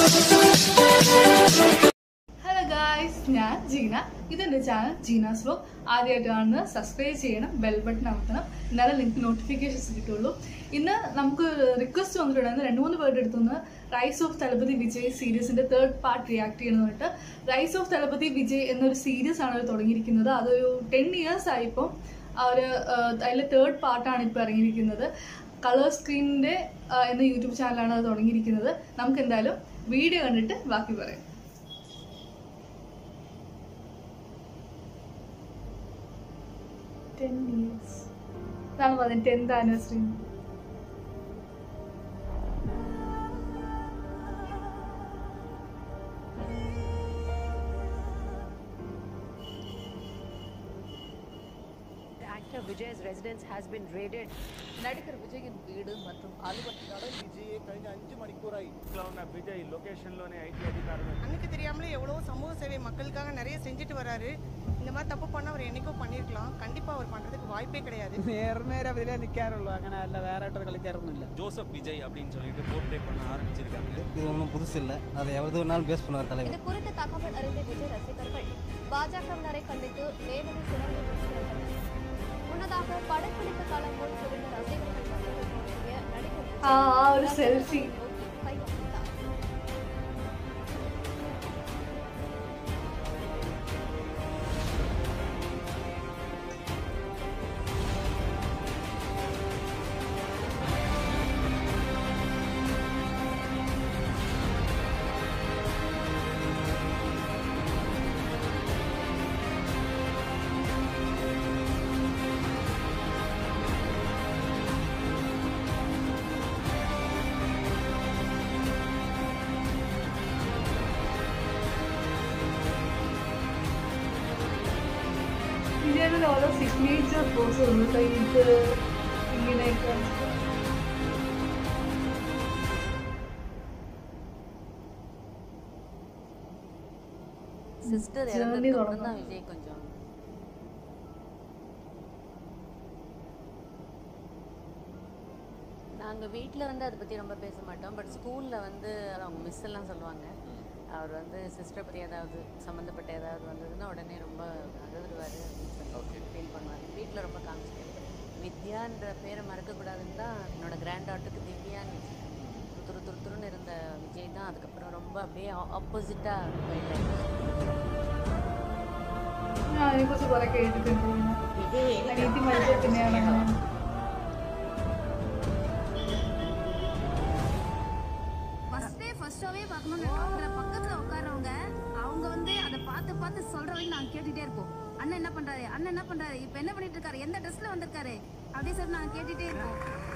Hello guys ഞാൻ ജീന ഇതെന്റെ channel ജീനാസ് vlog ആദ്യമായിട്ട് കാണുന്നത് സബ്സ്ക്രൈബ് ചെയ്യണം ബെൽ ബട്ടൺ അമർത്തണം എന്നാലേ നിങ്ങൾക്ക് നോട്ടിഫിക്കേഷൻസ് കിട്ടുള്ളൂ ഇന്ന് നമുക്ക് റിക്വസ്റ്റ് വന്നിട്ടുണ്ടായിരുന്നു രണ്ട് മൂന്ന് പേരുടെ അടുത്തുനിന്ന് റൈസ് ഓഫ് തലപതി വിജയ് സീരീസിന്റെ തേർഡ് പാർട്ട് റിയാക്ട് ചെയ്യണമെന്നിട്ട് റൈസ് ഓഫ് തലപതി വിജയ് എന്നൊരു സീരീസ് ആണ് അവർ തുടങ്ങിയിരിക്കുന്നത് അതൊരു ടെൻ ഇയേഴ്സ് ആയിപ്പോൾ അവർ അതിലെ തേർഡ് പാർട്ടാണ് ഇപ്പോൾ ഇറങ്ങിയിരിക്കുന്നത് കളർ സ്ക്രീനിന്റെ എന്ന യൂട്യൂബ് ചാനലാണ് അത് തുടങ്ങിയിരിക്കുന്നത് നമുക്ക് എന്തായാലും വീഡിയോ കണ്ടിട്ട് ബാക്കി പറയാം ടെൻ ഇയേഴ്സ് ഇതാണ് പറഞ്ഞത് tenth anniversary Actor Vijay's residence has been raided. நடிகர் விஜயின் வீடு மற்றும் அலுவலகம் విజయ్ കഴിഞ്ഞ അഞ്ച് മണിക്കൂറായി లో ఉన్న విజయ్ లొకేషన్లోనే ఐటీ అధికారులు கண்ணுக்கு தெரியாமலே எவ்வளோ சமூக சேவை மக்களுக்காக நிறைய செஞ்சுட்டு வராரு இந்த மாதிரி தப்பு பண்ண அவர் என்னைக்கோ பண்ணியிருக்கலாம் கண்டிப்பாக அவர் பண்ணுறதுக்கு வாய்ப்பே கிடையாது നേർനേരെ അതിലേ നിൽക്കാറുള്ളൂ അങ്ങനെ അല്ല വേറെ ആയിട്ട് കളിക്കാറൊന്നുമില്ല ஜோசப் விஜய் அப்படின்னு சொல்லிட்டு போர்ட்ரே பண்ண ஆரம்பிச்சிருக்காங்க இது ஒன்றும் புதுசு இல்லை அதை எவ்வளவு வேணாலும் பேஸ் பண்ணுவார் தலைவர் இது குறித்து தகவல் அறிந்த விஜய் ரசிகர்கள் பாஜகவினரை கண்டித்து நேரடி சிறப்பு விமர்சனம் முன்னதாக படப்பிடிப்பு காலம் போல் குவிந்த ரசிகர்கள் மத்தியில் தோன்றிய நடிகர் விஜய் ആ ആ ഒരു സെൽഫി நோக்கி கையளித்தார் ഇതിന് ഓരോ സിഗ്നേച്ചർ പോസ് ഉണ്ട് ഇത് ഇങ്ങനെയൊക്കെ சிஸ்டர் Journey இறந்ததுக்கு அப்புறம் தொடங்கும். தான் விஜய் கொஞ்சம் நாங்க வீட்ல வந்து அதை பத்தி ரொம்ப பேச மாட்டோம் பட் ஸ்கூல்ல வந்து அவங்க மிஸ் எல்லாம் சொல்லுவாங்க அவர் வந்து சிஸ்டர் பத்தி ஏதாவது சம்மந்தப்பட்ட ஏதாவது வந்ததுன்னா உடனே ரொம்ப அழுதுருவாரு அப்படின்னு சொல்லி ஃபீல் பண்ணுவார் வீட்டில் ரொம்ப காமிச்சிட்டு வித்யான்ற பேரை மறக்கக்கூடாதுன்னு தான் என்னோட கிராண்ட் டாட்டருக்கு திவ்யான்னு வச்சிருக்கேன். துரு துரு துருன்னு இருந்த விஜய் தான் அதுக்கப்புறம் ரொம்ப அப்படியே ஆப்போசிட்டாக போயிட்டாரு ഞാൻ അതിനെക്കുറിച്ച് കുറെ കേട്ടിട്ടുണ്ട് അനീതി മരിച്ച പിന്നെയാണ് അങ്ങനെ. ஃபர்ஸ்ட் டே ஃபர்ஸ்ட் ஷோவே பார்க்கணும்னு அவங்கள பக்கத்துல உட்கார்றவங்க அவங்க வந்து அதை பார்த்து பார்த்து சொல்ற வரைக்கும் நாங்க கேட்டுட்டே இருப்போம் அண்ணன் என்ன பண்றாரு அண்ணன் என்ன பண்றாரு இப்ப என்ன பண்ணிட்டு இருக்காரு எந்த ட்ரெஸ்ல வந்திருக்காரு அப்படி சொல்லி நாங்க கேட்டுட்டே இருப்போம்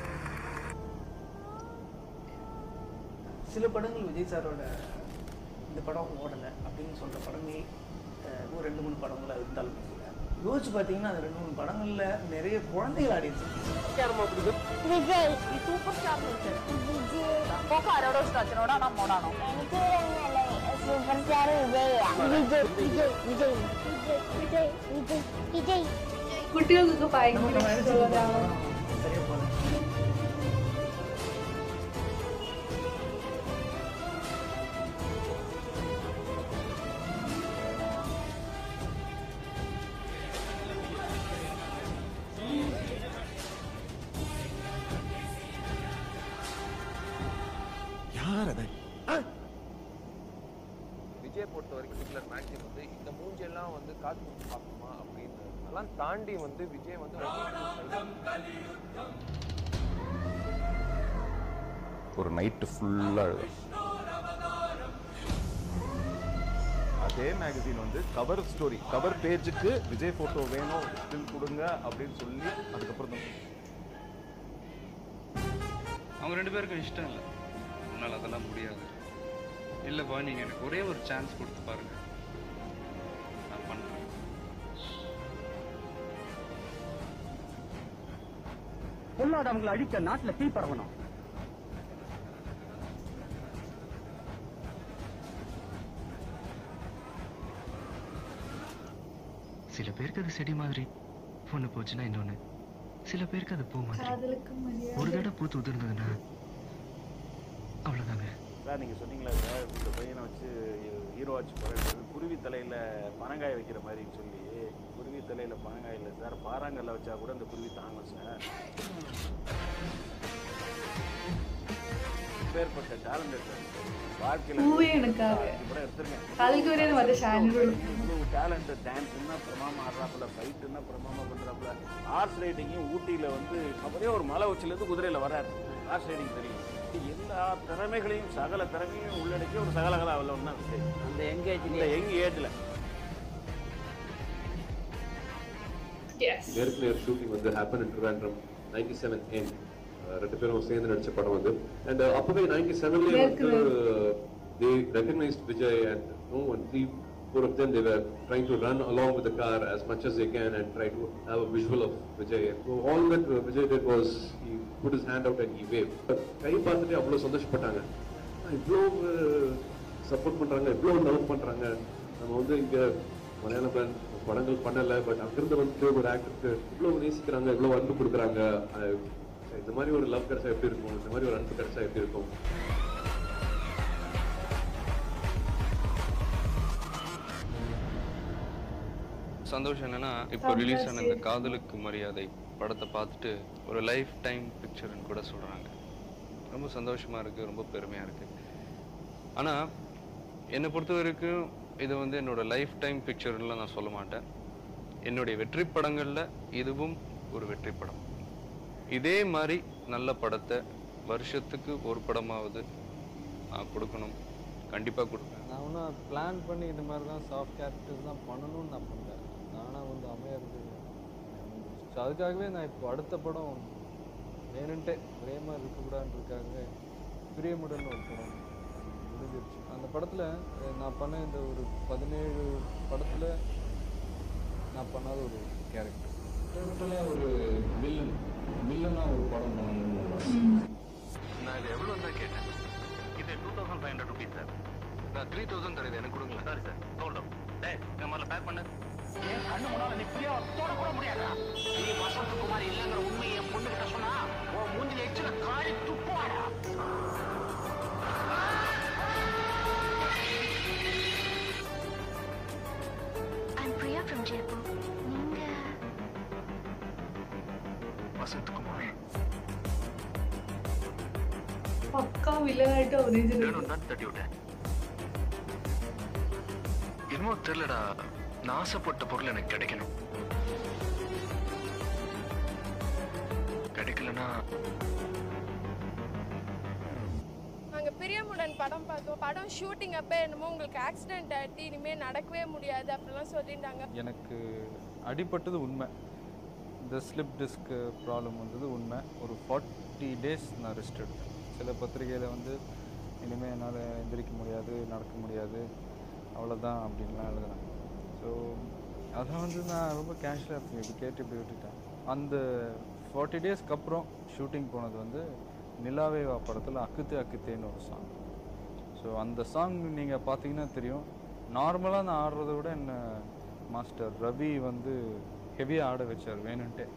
சில படங்கள் விஜய் சாரோட இந்த படம் ஓடலை அப்படின்னு சொல்கிற படங்கள் அஹ், ஒரு ரெண்டு மூணு படங்கள் இருந்தாலும் கூட யோசிச்சு பார்த்தீங்கன்னா அந்த ரெண்டு மூணு படங்களில் நிறைய குழந்தைகள் ஆடிச்சு കുട്ടികൾക്കൊക്കെ ഭയങ്കര ഇഷ്ടമുള്ള ഒരാളാണ് சரியா போல விஜய் பொறுத்த வரைக்கும் ஹிட்லர் மேக்ஸிம் வந்து இந்த மூஞ்செல்லாம் வந்து காசு பார்க்குமா அப்படின்னு அதெல்லாம் தாண்டி வந்து விஜய் வந்து ஒரு நைட்டு ஃபுல்லாக அதே மேகசின் வந்து கவர் ஸ்டோரி கவர் பேஜுக்கு விஜய் ஃபோட்டோ வேணும் ஸ்டில் கொடுங்க அப்படின்னு சொல்லி அதுக்கப்புறம் தான் அவங்க ரெண்டு பேருக்கும் இஷ்டம் இல்லை உன்னால் அதெல்லாம் முடியாது இல்லைப்பா நீங்கள் எனக்கு ஒரே ஒரு சான்ஸ் கொடுத்து பாருங்க நான் பண்ணுறேன் பொல்லாதவங்களை அழிக்க நாட்டில் தீ பரவணும் சில பேருக்கு அது செடி மாதிரி ஒன்று போச்சுன்னா இன்னொன்று சில பேருக்கு அது பூ மாதிரி காதலுக்கு ஒரு மரியாதை தடவை பூத்து உதிர்ந்ததுன்னா அவ்வளோதாங்க சார் நீங்கள் சொன்னீங்களா சார் இந்த பையனை வச்சு ஹீரோ வச்சு போகிறேன் குருவி தலையில் பனங்காய் வைக்கிற மாதிரின்னு சொல்லி குருவி தலையில் பனங்காய் இல்லை சார் பாறாங்கல்ல வச்சா கூட இந்த குருவி தாங்கும் சார் பேர்பட்ட டேலண்டட் சார் வாழ்க்கையில் பூவே எனக்காக. கூட எடுத்துருங்க கல்குவரே மற்ற சேனல் இவ்வளவு டேலண்ட் டான்ஸ்னா பிரமாமா ஆடுறாப்புல ஃபைட்டுன்னா பிரமாமா பண்றாப்புல ஹார்ஸ் ரைடிங்கும் ஊட்டியில வந்து அப்படியே ஒரு மலை உச்சிலேருந்து குதிரையில வராரு ஹார்ஸ் ரைடிங் தெரியும் எல்லா திறமைகளையும் சகல திறமையும் உள்ளடக்கி ஒரு சகலகலா வல்லவன் தான் விஜய். அந்த யங் ஏஜ் இந்த யங் ஏஜ்ல நேர்கிளியர் ஷூட்டிங் வந்து happen in Trivandrum ninety seven என் ரெண்டு பேரும் சேர்ந்து நடிச்ச படம் வந்து அண்ட் அப்பவே நைன்டி செவன்லேயே வந்து they recognised Vijay and no one three four of them they were trying to run along with car as much as they can and try to have a visual of Vijay. So all that uh, Vijay did was he put his hand out and he waved. But கை பார்த்துட்டு அவ்வளோ சந்தோஷப்பட்டாங்க இவ்வளோ support பண்றாங்க இவ்வளோ love பண்றாங்க நம்ம வந்து இங்க மலையாள band படங்கள் பண்ணல பட் அங்கிருந்து வந்து ஒரு ஆக்டருக்கு இவ்வளவு நேசிக்கிறாங்க இவ்வளவு அன்பு கொடுக்குறாங்க அஹ் இந்த மாதிரி ஒரு லவ் கிடைச்சா எப்படி இருக்கும் இந்த மாதிரி ஒரு அன்பு கிடைச்சா எப்படி இருக்கும் சந்தோஷம் என்னன்னா இப்போ ரிலீஸ் ஆன இந்த காதலுக்கு மரியாதை படத்தை பார்த்துட்டு ஒரு லைஃப் டைம் பிக்சர்னு கூட சொல்றாங்க ரொம்ப சந்தோஷமா இருக்கு ரொம்ப பெருமையா இருக்கு ஆனா என்னை பொறுத்த வரைக்கும் இது வந்து என்னோட லைஃப் டைம் பிக்சர்லாம் நான் சொல்ல மாட்டேன் என்னுடைய வெற்றி படங்கள்ல இதுவும் ஒரு வெற்றி படம் இதே மாதிரி நல்ல படத்தை வருஷத்துக்கு ஒரு படமாவது நான் கொடுக்கணும் கண்டிப்பா கொடுப்பேன் நான் ஒன்றும் பிளான் பண்ணி இந்த மாதிரி தான் சாஃப்ட் கேரக்டர்ஸ் தான் பண்ணணும்னு நான் பண்ணேன் நானாக வந்து அமையிறது ஸோ அதுக்காகவே நான் இப்போ அடுத்த படம் வேணுன்ட்டே ஒரே மாதிரி இருக்கக்கூடாதுன்றதுக்காகவே பிரியமுடன் ஒரு படம் முடிஞ்சிருச்சு அந்த படத்தில் நான் பண்ண இந்த ஒரு பதினேழு படத்தில் நான் பண்ணாத ஒரு கேரக்டர் ஒரு வில்லன் வில்லனாக ஒரு படம் பண்ணணும்னு நான் இது எவ்வளோ தான் கேட்டேன் இது two thousand five hundred rupees sir நான் த்ரீ தௌசண்ட் தரேன் எனக்கு கொடுங்களேன் சாரி சார் ஹோல்ட் அப் டேய் என் முதல்ல பேக் பண்ணு என் கண்ணு முன்னால நீ பிரியா தொட கூட முடியாதா நீ வசந்த் குமார் இல்லைங்கிற உண்மையை என் பொண்ணு கிட்ட சொன்னா உன் மூஞ்சில எச்சில காலி துப்புவாடா I'm Priya from Jaipur. நீங்க வசந்த் குமார் பக்கா வில்லனாയിട്ട് അഭിനയിച്ചിട്ടുണ്ട് வேணும் தான் தட்டி விட்டேன் என்னமோ தெரியலடா நான் ஆசைப்பட்ட பொருள் எனக்கு கிடைக்கணும் கிடைக்கலனா நாங்க பிரியமுடன் படம் பார்த்தோம் படம் ஷூட்டிங் அப்போ என்னமோ உங்களுக்கு ஆக்சிடென்ட் ஆயிடுச்சு இனிமேல் நடக்கவே முடியாது அப்படிலாம் சொல்லிட்டாங்க எனக்கு அடிபட்டது உண்மை இந்த ஸ்லிப் டிஸ்க் ப்ராப்ளம் வந்தது உண்மை ஒரு ஃபார்ட்டி டேஸ் நான் ரெஸ்ட் எடுத்தேன் சில பத்திரிகையில் வந்து இனிமேல் என்னால் எந்திரிக்க முடியாது நடக்க முடியாது அவ்வளோதான் அப்படின்லாம் எழுதுனாங்க ஸோ அதை வந்து நான் ரொம்ப கேஷுவலாக இருப்பேன் இப்படி கேட்டு இப்படி விட்டுட்டேன் அந்த ஃபார்ட்டி டேஸ்க்கு அப்புறம் ஷூட்டிங் போனது வந்து நிலாவே வா படத்தில் அக்குத்து அக்குத்தேன்னு ஒரு சாங் ஸோ அந்த சாங் நீங்கள் பார்த்தீங்கன்னா தெரியும் நார்மலாக நான் ஆடுறத விட என்ன மாஸ்டர் ரவி வந்து ஹெவியாக ஆட வச்சார் வேணுன்ட்டே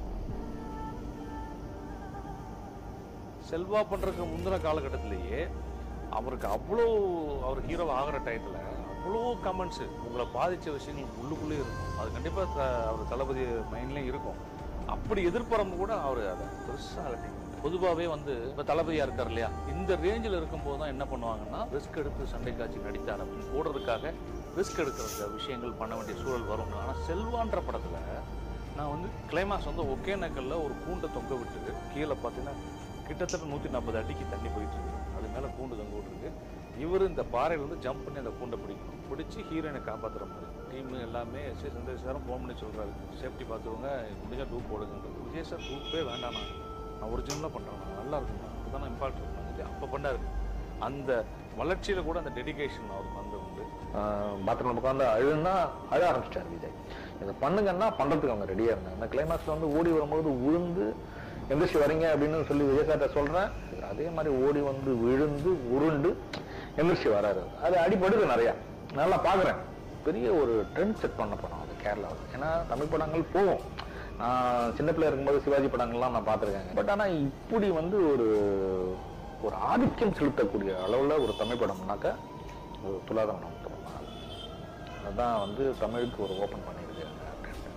செல்வா பண்ணுறதுக்கு முந்தின காலகட்டத்திலேயே அவருக்கு அவ்வளோ அவர் ஹீரோ ஆகிற டயத்தில் அவ்வளோ கமெண்ட்ஸு உங்களை பாதித்த விஷயங்கள் உள்ளுக்குள்ளே இருக்கும் அது கண்டிப்பாக அவர் தளபதி மைண்ட்லேயும் இருக்கும் அப்படி எதிர்பார்ப்பு கூட அவர் அதை பெருசாக பொதுவாகவே வந்து இப்போ தளபதியாக இருக்கார் இல்லையா இந்த ரேஞ்சில் இருக்கும்போது தான் என்ன பண்ணுவாங்கன்னா ரிஸ்க் எடுத்து சண்டை காட்சி நடித்தார் அப்படின்னு போடுறதுக்காக ரிஸ்க் எடுக்கிற விஷயங்கள் பண்ண வேண்டிய சூழல் வரும் ஆனால் செல்வான்ற படத்தில் நான் வந்து கிளைமாக்ஸ் வந்து ஒகேனக்கல்ல ஒரு கூண்டை தொங்க விட்டு கீழே பார்த்தீங்கன்னா கிட்டத்தட்ட நூற்றி நாற்பது அடிக்கு தண்ணி போயிட்டு இருக்கு அது மேலே கூண்டு தொங்க விட்டுருக்கு இவர் இந்த பாறையில இருந்து ஜம்ப் பண்ணி அந்த கூண்டை பிடிக்கணும் பிடிச்சி ஹீரோயினை காப்பாற்றுற மாதிரி டீம் எல்லாமே எஸ் ஏ சந்தேஷ் சாரும் ஃபோன் பண்ணி சொல்கிறாரு சேஃப்டி பார்த்துக்கோங்க முடிஞ்சா டூப் போடுங்கன்றது விஜய் சார் டூப்பே வேண்டாம் நான் ஒரிஜினலாக பண்ணுறேன் நான் நல்லா இருக்கும் அதுதான் நான் இம்பாக்ட் இருக்கும் அப்போ பண்ணாரு அந்த வளர்ச்சியில் கூட அந்த டெடிகேஷன் அவருக்கு வந்து உண்டு பாத்ரூம் உட்காந்து அழுன்னா அழ ஆரம்பிச்சிட்டார் விஜய் இதை பண்ணுங்கன்னா பண்ணுறதுக்கு அவங்க ரெடியாக இருந்தாங்க அந்த கிளைமாக்ஸில் வந்து ஓடி வரும்போது உழுந்து எந்திரிச்சு வரீங்க அப்படின்னு சொல்லி விஜய் சார்ட்ட சொல்கிறேன் அதே மாதிரி ஓடி வந்து விழுந்து உருண்டு எந்திரிச்சு வராரு அது அடிபடுது நிறையா நல்லா பார்க்குறேன் பெரிய ஒரு ட்ரெண்ட் செட் பண்ண படம் அது கேரளாவில் ஏன்னா தமிழ் படங்கள் போகும் நான் சின்ன பிள்ளையா இருக்கும்போது சிவாஜி படங்கள்லாம் நான் பார்த்துருக்கேன் பட் ஆனால் இப்படி வந்து ஒரு ஒரு ஆதிக்கம் செலுத்தக்கூடிய அளவில் ஒரு தமிழ் படம்னாக்கா ஒரு துலாத மனம் படம் தான் அது. அதுதான் வந்து தமிழுக்கு ஒரு ஓப்பன் பண்ணியிருக்கு அப்படின்ட்டு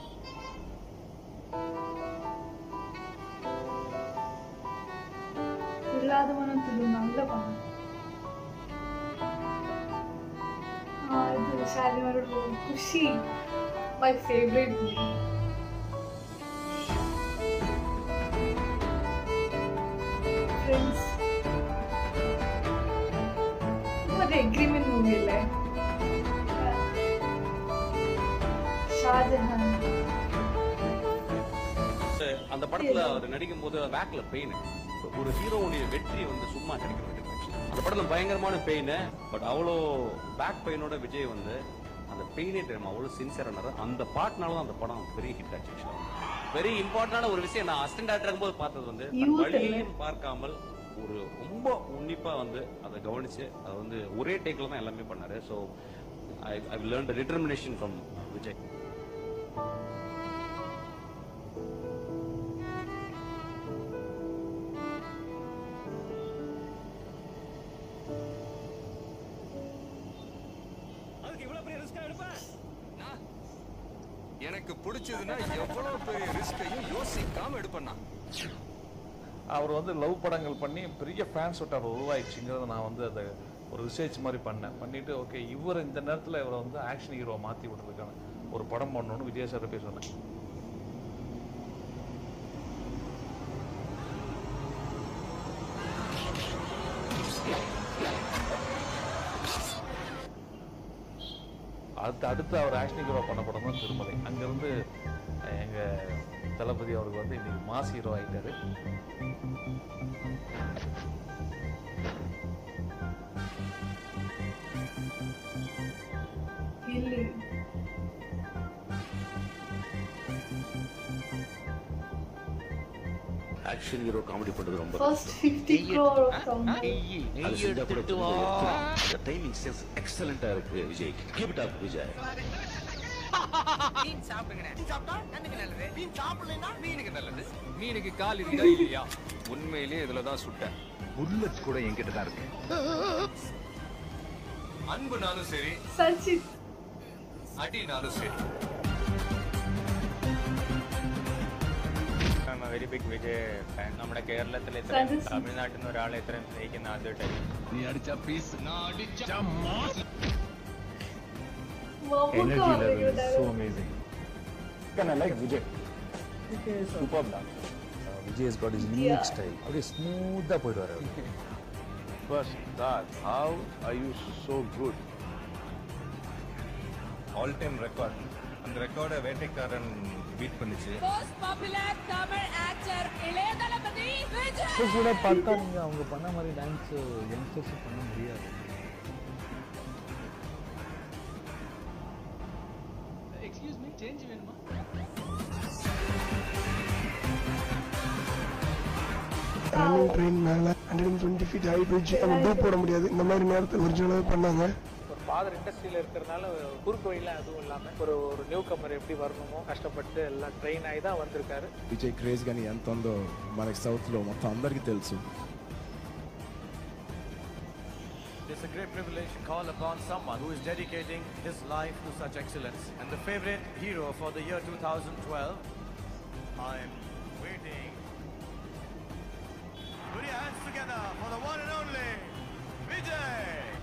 இல்லாதவனும் திரு நல்ல படம் ஆ, இது ஷாலிமாரோட Kushi my favourite movie friends ஒரு எக்ரிமெண்ட் மூவி இல்லை ஷாஜஹான் அந்த படத்துல அவர் நடிக்கும் போது பேக்ல பெயின் ஒரு ஹீரோவுடைய வெற்றி வந்து சும்மா கிடைக்க மாட்டேங்குது அந்த படத்துல பயங்கரமான பெயின் பட் அவ்வளோ பேக் பெயினோட விஜய் வந்து அந்த பெயினே தெரியும் அவ்வளோ சின்சியரானாரு அந்த பாட்டுனால தான் அந்த படம் பெரிய ஹிட் ஆச்சு வெரி இம்பார்ட்டன்டான ஒரு விஷயம் நான் அசிஸ்டன்ட் டேரக்டர் இருக்கும்போது பார்த்தது வந்து தன் Youth வழியையும் பார்க்காமல் ஒரு ரொம்ப உன்னிப்பா வந்து அதை கவனிச்சு அதை வந்து ஒரே டேக்ல தான் எல்லாமே பண்ணாரு so I I learn the determination from Vijay அதுக்கு இவ்வளவு பெரிய ரிஸ்க் எடுப்பேன் எனக்கு பிடிச்சதுன்னா எவ்வளவு பெரிய ரிஸ்கையும் யோசிக்காம எடுப்பேன்னா அவர் வந்து லவ் படங்கள் பண்ணி பெரிய ஃபேன்ஸ் ஒட்டார் உருவாயிடுச்சுங்கிறத நான் வந்து அதை ஒரு ரிசர்ச் மாதிரி பண்ணேன் பண்ணிட்டு ஓகே இவர் இந்த நேரத்தில் இவரை வந்து ஆக்ஷன் ஹீரோ மாற்றி விடுறதுக்கான ஒரு படம் பண்ணணும்னு விஜய் சார் போய் சொன்னேன் அடுத்து அடுத்து அவர் ஆக்ஷன் ஹீரோ பண்ண படம் தான் திருமலை அங்கேருந்து எங்கள் தளபதி அவருக்கு வந்து இன்னைக்கு மாஸ் ஹீரோ ஆகிட்டாரு இல்லை ஆக்ஷன் ஹீரோ காமெடி பண்றது ரொம்ப First 50 crore of sound. அது செஞ்சா கூட அந்த டைமிங் சென்ஸ் எக்ஸலண்டா இருக்கு Vijay keep it up Vijay மீன் சாப்பிடுங்க மீன் சாப்பிட்டா கண்ணுக்கு நல்லது மீன் சாப்பிடலைன்னா மீனுக்கு நல்லது மீனுக்கு கால் இருக்கா இல்லையா உண்மையிலேயே இதுல தான் சுட்டேன் புல்லட் கூட என்கிட்ட தான் இருக்கு அன்புனாலும் சரி சச்சித் அடினாலும் சரி I'm a very big Vijay fan. നമ്മുടെ കേരളത്തിൽ ഇത്രയും Francis. തമിഴ്നാട്ടിൽ നിന്ന് ഒരാളെ ഇത്രയും സ്നേഹിക്കുന്ന ആദ്യമായിട്ടായിരിക്കും നീ അടിച്ച പീസ് അടിച്ച Energy level is so amazing. And I like Vijay. Superb dance. Vijay has got his Yeah. unique style அப்படியே ஸ்மூத்தாக போயிடுவார் அவர் First, that how are you so good? All time record அந்த ரெக்கார்டை வேட்டைக்காரன் பீட் பண்ணிச்சு most popular Tamil actor Ilaya Thalapathy Vijay இப்போ கூட பார்த்தா நீங்கள் அவங்க பண்ண மாதிரி டான்ஸ் யங்ஸ்டர்ஸ் பண்ண முடியாது எக்ஸ்கியூஸ் மீ சேஞ்ச் வேணுமா ரன்னிங் ட்ரெயின் மேலே hundred and twenty feet high bridge நம்ம டூப் போட முடியாது இந்த மாதிரி நேரத்தில் ஒரிஜினலாகவே பண்ணாங்க ஒரு ஃபாதர் இண்டஸ்ட்ரியில் இருக்கிறதுனால குறுக்கு வழியில் அதுவும் இல்லாமல் ஒரு ஒரு நியூ கமர் எப்படி வரணுமோ கஷ்டப்பட்டு எல்லாம் ட்ரெயின் ஆகி தான் வந்திருக்காரு విజయ్ క్రేజ్ కానీ ఎంత ఉందో మనకి సౌత్లో మొత్తం అందరికీ తెలుసు It's a great privilege to call upon someone who is dedicating his life to such excellence. And the favorite hero for the year 2012, I'm waiting. Put your hands together for the one and only Vijay!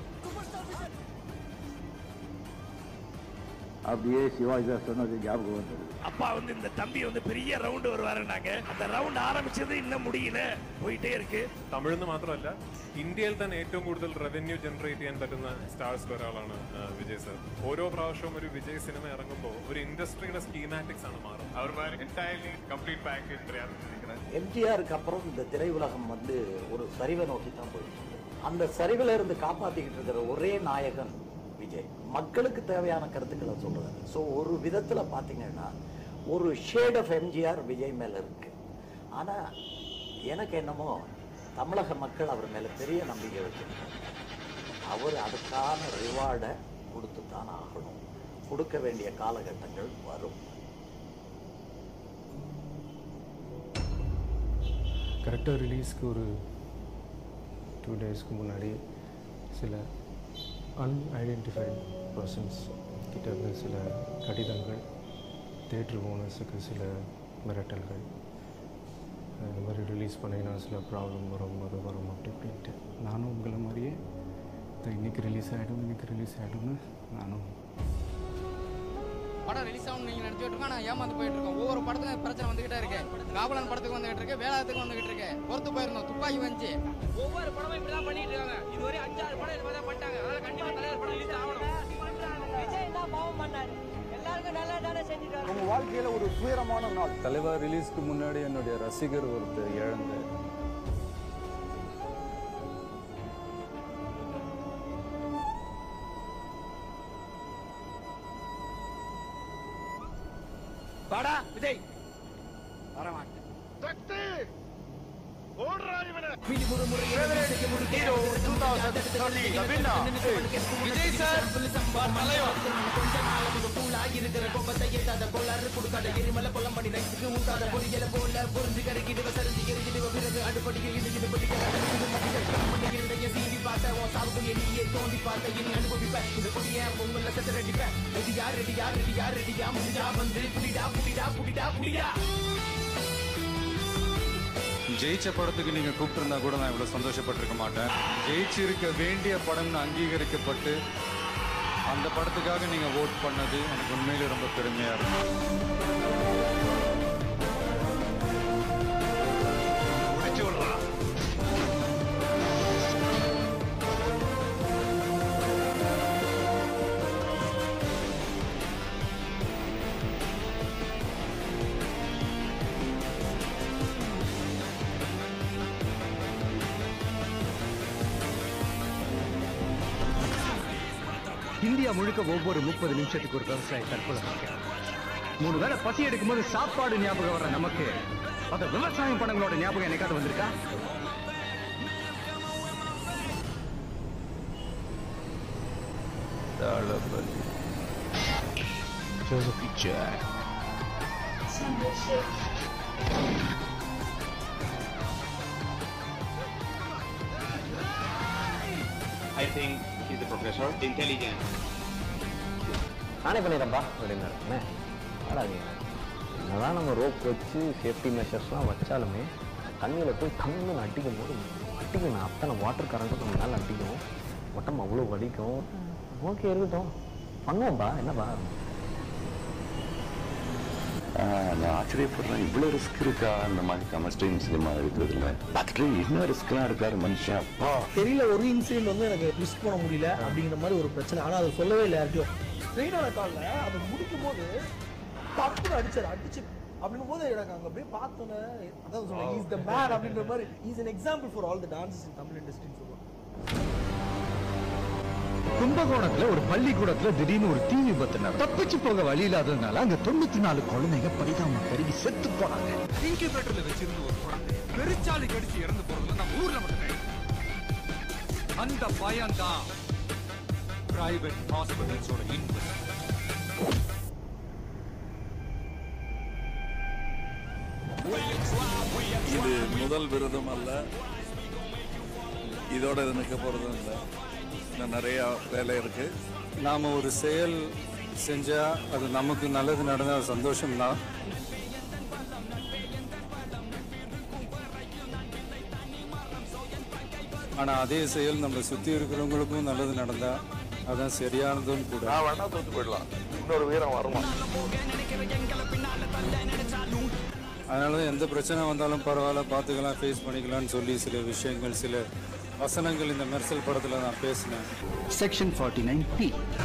அப்படியே Sivaji sir சொன்னது ஞாபகம் வந்தது அப்பா வந்து இந்த தம்பி வந்து பெரிய ரவுண்ட் வருவாருன்னாங்க அந்த ரவுண்ட் ആരംഭിച്ചത് இன்னுം முடியல പോയിട്ടേ இருக்கு തമിഴ് എന്ന് മാത്രമല്ല ഇന്ത്യയിൽ തന്നെ ഏറ്റവും കൂടുതൽ റവന്യൂ ജനറേറ്റ് ചെയ്യാൻ പറ്റുന്ന സ്റ്റാർസിൽ ഒരാളാണ് ആ, വിജയ് സർ ഓരോ പ്രാവശ്യവും ഒരു വിജയ് സിനിമ ഇറങ്ങുമ്പോൾ ഒരു ഇൻഡസ്ട്രിയുടെ സ്കീമാറ്റിക്സ് ആണ് മാറും അവർ എൻറ്റയർലി കംപ്ലീറ്റ് പാക്കേജ് പ്രയാസം எம்ஜிஆருக்கு அப்புறம் இந்த திரையுலகம் வந்து ஒரு சரிவை நோக்கி தான் போயிட்டு இருக்கு. அந்த சரிவில் இருந்து காப்பாத்திக்கிட்டு இருக்கிற ஒரே நாயகன் விஜய் மக்களுக்கு தேவையான கருத்துக்களை சொல்றாரு ஸோ ஒரு விதத்துல பாத்தீங்கன்னா ஒரு ஷேட் ஆஃப் எம்ஜிஆர் விஜய் மேல இருக்கு ஆனா எனக்கு என்னமோ தமிழக மக்கள் அவர் மேல பெரிய நம்பிக்கை வச்சிருக்காங்க அவர் அதுக்கான ரிவார்டை கொடுத்து தான் ஆகணும் கொடுக்க வேண்டிய காலகட்டங்கள் வரும் கரெக்டாக ரிலீஸ்க்கு ஒரு டூ டேஸ்க்கு முன்னாடி சில அன்ஐடென்டிஃபைட் பர்சன்ஸ் கிட்ட இருந்து சில கடிதங்கள் தேட்டர் ஓனர்ஸுக்கு சில மிரட்டல்கள் இந்த மாதிரி ரிலீஸ் பண்ணிங்கன்னா சில ப்ராப்ளம் வரும் அது வரும் அப்படி இப்படின்ட்டு நானும் உங்களை மாதிரியே "இது இன்னைக்கு ரிலீஸ் ஆகிடும் இன்னைக்கு ரிலீஸ் ஆகிடும்னு நானும் படம் ரிலீஸ் ஆகும் நீங்க நினைச்சிட்டு இருக்கோம் நான் ஏமாந்து போயிட்டு இருக்கோம் ஒவ்வொரு படத்துக்கும் பிரச்சனை வந்துகிட்டே இருக்கு காவலன் படத்துக்கு வந்துகிட்டு இருக்கு வேளாத்துக்கு வந்துகிட்டு இருக்கு பொறுத்து போயிருந்தோம் துப்பாக்கி வந்துச்சு ஒவ்வொரு படமும் இப்படிதான் பண்ணிட்டு இருக்காங்க இதுவரை அஞ்சாறு படம் இது மாதிரி தான் பண்ணிட்டாங்க அதனால கண்டிப்பா தலைவர் படம் ரிலீஸ் ஆகணும் விஜய் தான் பாவம் பண்ணாரு எல்லாருக்கும் நல்லா தானே செஞ்சுட்டாரு உங்க வாழ்க்கையில ஒரு துயரமான நாள் தலைவர் ரிலீஸ்க்கு முன்னாடி என்னுடைய ரசிகர் ஒருத்தர் இழந்தார் வாடா விஜய் வரமாட்டேன் விஜய் சார் தலைவர் இருக்கிற கோபத்தை ஏத்தாத கோளாறு கொடுக்காத எரிமலை கொல்லம் பண்ணி நைட்டுக்கு ஊத்தாத பொரியல போல பொறிஞ்சு கருகிடுவ சரிஞ்சு எரிஞ்சிடுவ பிறகு அடுப்படியில் இடிஞ்சிடு படிக்க சீவி பார்த்த உன் சாவுக்கு எண்ணியே தோண்டி பார்த்த இனி அனுபவிப்ப இந்த கொடிய பொங்கல்ல செத்து ரெடிப்ப ரெடியா ரெடியா ரெடியா ரெடியா முடிஞ்சா வந்து புடிடா புடிடா புடிடா புடிடா ஜெயிச்ச படத்துக்கு நீங்கள் கூப்பிட்டுருந்தா கூட நான் இவ்வளோ சந்தோஷப்பட்டிருக்க மாட்டேன் ஜெயிச்சிருக்க வேண்டிய படம்னு அங்கீகரிக்கப்பட்டு அந்த படத்துக்காக நீங்கள் ஓட் பண்ணது எனக்கு உண்மையிலே ரொம்ப பெருமையாக இருக்கும் இந்தியா முழுக்க ஒவ்வொரு முப்பது நிமிஷத்துக்கு ஒரு விவசாயி தற்கொலை பண்ணிக்கிறான். மூணு வேளை பசி எடுக்கும்போது சாப்பாடு ஞாபகம் வர நமக்கு அந்த விவசாயம் படங்களோட ஞாபகம் என்னைக்காவது வந்திருக்கா Thalapathy Joseph Jack I think he's a professor, intelligent. நானே பண்ணிடுறேன்ப்பா அப்படின்னாரு அண்ணே ஆடாதீங்க என்னதான் நம்ம ரோப் வச்சு சேஃப்டி மெஷர்ஸ்லாம் வச்சாலுமே தண்ணியில் போய் டங்குன்னு அடிக்கும் போது அடிக்கணும் அத்தனை வாட்டர் கரண்ட்டும் நம்ம மேலே அடிக்கும் உடம்பு அவ்வளோ வலிக்கும் ஓகே இருக்கட்டும் பண்ணுவோம்ப்பா என்னப்பா நான் ஆச்சரியப்படுறேன் இவ்வளோ ரிஸ்க் இருக்கா இந்த மாதிரி கமர்ஸ்டைன் சினிமா எடுக்கிறதுல பார்த்துட்டு என்ன ரிஸ்க்லாம் இருக்காரு மனுஷன் அப்பா தெரியல ஒரு இன்சிடென்ட் வந்து எனக்கு மிஸ் பண்ண முடியல அப்படிங்கிற மாதிரி ஒரு பிரச்சனை ஆனா அதை சொல்லவே இல்லை யார்ட்டையும் ட்ரெயினோட காலில் அதை முடிக்கும் போது தப்புன்னு அடிச்சாரு அடிச்சு அப்படின்னும் போது எனக்கு அங்க போய் பார்த்தோன்னே அதான் சொல்றேன் இஸ் த மேன் அப்படின்ற மாதிரி is an example for all the dances in Tamil இண்டஸ்ட்ரின்னு சொல்லுவாங்க கும்பகோணத்துல ஒரு பள்ளிக்கூடத்துல திடீர்னு ஒரு தீ விபத்து நடந்தது. தப்பிச்சு போக வழி இல்லாததுனால அங்க தொண்ணூத்தி நாலு குழந்தைங்க பரிதாபம் கருகி செத்து போனாங்க இன்குபேட்டர்ல வச்சிருந்து ஒரு குழந்தை பெருச்சாலி கடிச்சு இறந்து போறதுல நம்ம ஊர்ல மட்டும் அந்த பயம் தான் பிரைவேட் ஹாஸ்பிட்டல்ஸோட இன்வெஸ்ட் இது முதல் விருதும் அல்ல இதோட இது நிற்க போகிறதும் இல்லை இன்னும் நிறையா வேலை இருக்கு நாம் ஒரு செயல் செஞ்சால் அது நமக்கு நல்லது நடந்தால் சந்தோஷம்தான் ஆனால் அதே செயல் நம்மளை சுற்றி இருக்கிறவங்களுக்கும் நல்லது நடந்தால் அதான் சரியானதும் கூட நான் வேணா தோத்து போயிடலாம் இன்னொரு வீரம் வருமா அதனால தான் எந்த பிரச்சனை வந்தாலும் பரவாயில்ல பார்த்துக்கலாம் ஃபேஸ் பண்ணிக்கலாம்னு சொல்லி சில விஷயங்கள் சில வசனங்கள் இந்த மெர்சல் படத்தில் நான் பேசினேன் செக்ஷன் ஃபார்ட்டி நைன் பி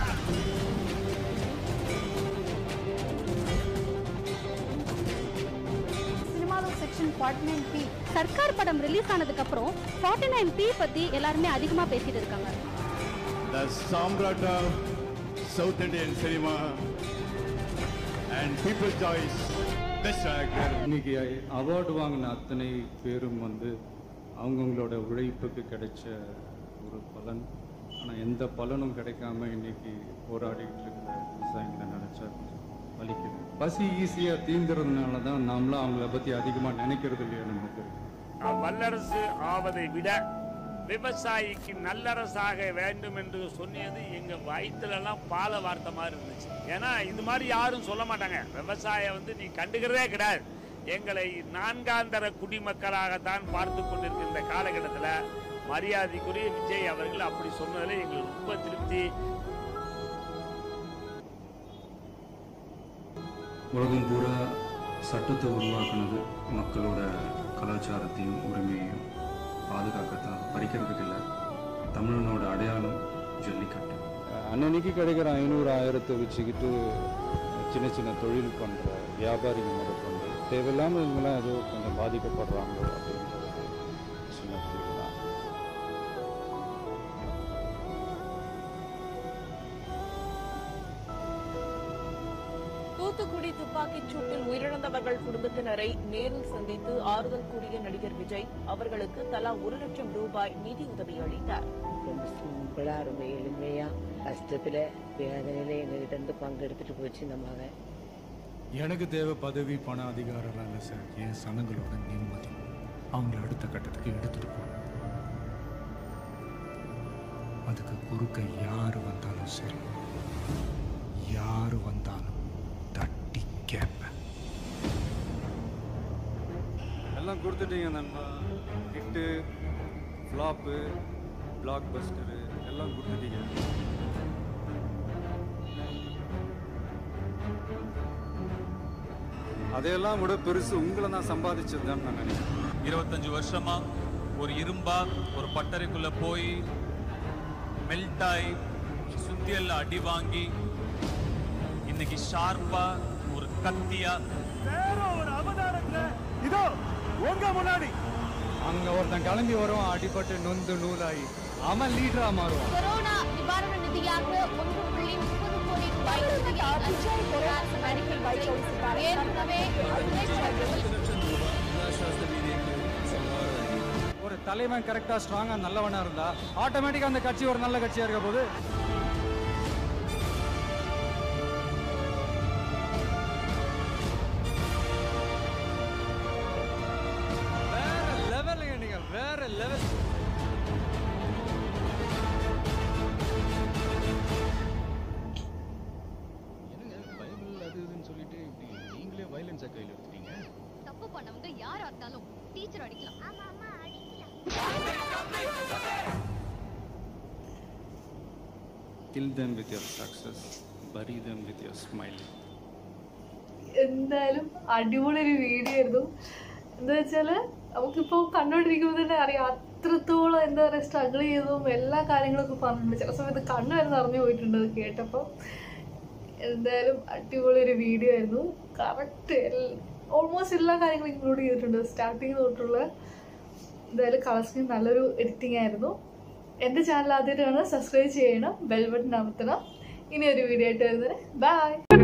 சினிமாவில் section forty nine P Sarkar படம் ரிலீஸ் ஆனதுக்கு அப்புறம் ஃபார்ட்டி நைன் பி பத்தி எல்லாருமே அதிகமா பேசிட்டு இருக்காங்க the Samrat of South Indian cinema and People's Choice Best Actor. இன்னைக்கு அவார்டு வாங்கின அத்தனை பேரும் வந்து அவங்கவுங்களோட உழைப்புக்கு கிடைச்ச ஒரு பலன் ஆனால் எந்த பலனும் கிடைக்காம இன்னைக்கு போராடிட்டு இருக்கிற விவசாயிகளை நினைச்சா கொஞ்சம் வலிக்குது பசி ஈஸியாக தீந்துறதுனால தான் நாமளும் அவங்கள பற்றி அதிகமாக நினைக்கிறது இல்லையா நமக்கு நான் வல்லரசு ஆவதை விட விவசாயிக்கு நல்லரசாக வேண்டும் என்று சொன்னது எங்க வயிற்றுலலாம் பால வார்த்தை மாதிரி இருந்துச்சு ஏன்னா இந்த மாதிரி யாரும் சொல்ல மாட்டாங்க விவசாயம் வந்து நீ கண்டுக்கிறதே கிடையாது எங்களை நான்காந்தர குடிமக்களாகத்தான் பார்த்து கொண்டிருக்கின்ற காலகட்டத்தில் மரியாதைக்குரிய விஜய் அவர்கள் அப்படி சொன்னதில் எங்களுக்கு ரொம்ப திருப்தி உலகம் பூரா சட்டத்தை உருவாக்குனது மக்களோட கலாச்சாரத்தையும் உரிமையையும் பாதுகாக்கத்தான் பறிக்கிறதுக்கு இல்லை தமிழனோட அடையாளம் ஜல்லிக்கட்டு அன்னன்னைக்கு கிடைக்கிற ஐநூறு ஆயிரத்தை வச்சுக்கிட்டு சின்ன சின்ன தொழில் பண்ணுற வியாபாரிங்க முதற்கொண்டு தேவையில்லாமல் இவங்களாம் ஏதோ கொஞ்சம் பாதிக்கப்படுறாங்க அப்படின்ற ஒரு சின்ன புரிவு தான் தூத்துக்குடி துப்பாக்கிச் சூட்டில் உயிரிழந்தவர்கள் குடும்பத்தினரை நேரில் சந்தித்து ஆறுதல் கூறிய நடிகர் விஜய் அவர்களுக்கு தலா ஒரு லட்சம் ரூபாய் நிதி உதவி அளித்தார் ரொம்ப சிம்பிளாக ரொம்ப எளிமையாக கஷ்டத்தில் வேதனையில் எங்ககிட்ட இருந்து பங்கெடுத்துட்டு போச்சு இந்த மகன் எனக்கு தேவை பதவி பண அதிகாரம்லாம் இல்லை சார் என் சனங்களோட நிம்மதி அவங்கள அடுத்த கட்டத்துக்கு எடுத்துட்டு போகணும் அதுக்கு குறுக்க யார் வந்தாலும் சரி யார் வந்தாலும் தட்டி கேட்பேன் எல்லாம் கொடுத்துட்டீங்க நண்பா ஹிட்டு ஃப்ளாப்பு பிளாக் பஸ்டரு எல்லாம் கொடுத்துட்டீங்க அதையெல்லாம் விட பெருசு உங்களை நான் சம்பாதிச்சது தான் நான் நினைக்கிறேன் இருபத்தஞ்சு வருஷமா ஒரு இரும்பா ஒரு பட்டறைக்குள்ள போய் மெல்ட் ஆகி சுத்தியல்ல அடி வாங்கி இன்னைக்கு ஷார்ப்பா ஒரு கத்தியா வேற ஒரு அவதாரத்துல இதோ உங்க முன்னாடி அங்க ஒருத்தன் கிளம்பி வருவான் அடிபட்டு நொந்து நூலாகி அவன் லீடரா மாறுவான் கொரோனா நிவாரண நிதியாக ஒன்று புள்ளி முப்பது கோடி ரூபாய் நிதியை அறிவித்துள்ள நடிகர் விஜய் ஏற்கனவே ஒரு தலைவன் கரெக்டா ஸ்ட்ராங்கா நல்லவனா இருந்தா ஆட்டோமேட்டிக்கா அந்த கட்சி ஒரு நல்ல கட்சியா இருக்க போது வேற லெவலுங்க நீங்க வேற லெவல் பைபிள் அது இதுன்னு சொல்லிட்டு இப்படி நீங்களே வயலன்ஸை கையில் எடுத்துட்டீங்க தப்பு பண்ணவங்க யாரா இருந்தாலும் டீச்சர் அடிக்கலாம் kill them with your success bury them with your smile എന്തായാലും അടിപൊളി ഒരു വീഡിയോ ആയിരുന്നു എന്താ വെച്ചാല് നമുക്കിപ്പോൾ കണ്ടോണ്ടിരിക്കുമ്പോൾ തന്നെ അറിയാം അത്രത്തോളം എന്താ പറയുക സ്ട്രഗിൾ ചെയ്തതും എല്ലാ കാര്യങ്ങളൊക്കെ പറഞ്ഞിട്ടുണ്ട് ചില സമയത്ത് കണ്ണ് വരെ നിറഞ്ഞു പോയിട്ടുണ്ട് അത് കേട്ടപ്പോൾ എന്തായാലും അടിപൊളി ഒരു വീഡിയോ ആയിരുന്നു കറക്റ്റ് ഓൾമോസ്റ്റ് എല്ലാ കാര്യങ്ങളും ഇൻക്ലൂഡ് ചെയ്തിട്ടുണ്ട് സ്റ്റാർട്ടിങ് തൊട്ടുള്ള എന്തായാലും കളർസിന് നല്ലൊരു എഡിറ്റിംഗ് ആയിരുന്നു എൻ്റെ ചാനൽ ആദ്യമായിട്ടാണ് സബ്സ്ക്രൈബ് ചെയ്യണം ബെൽ ബട്ടൺ അമർത്തണം ഇനി ഒരു വീഡിയോ ആയിട്ട് വരുന്നത് ബൈ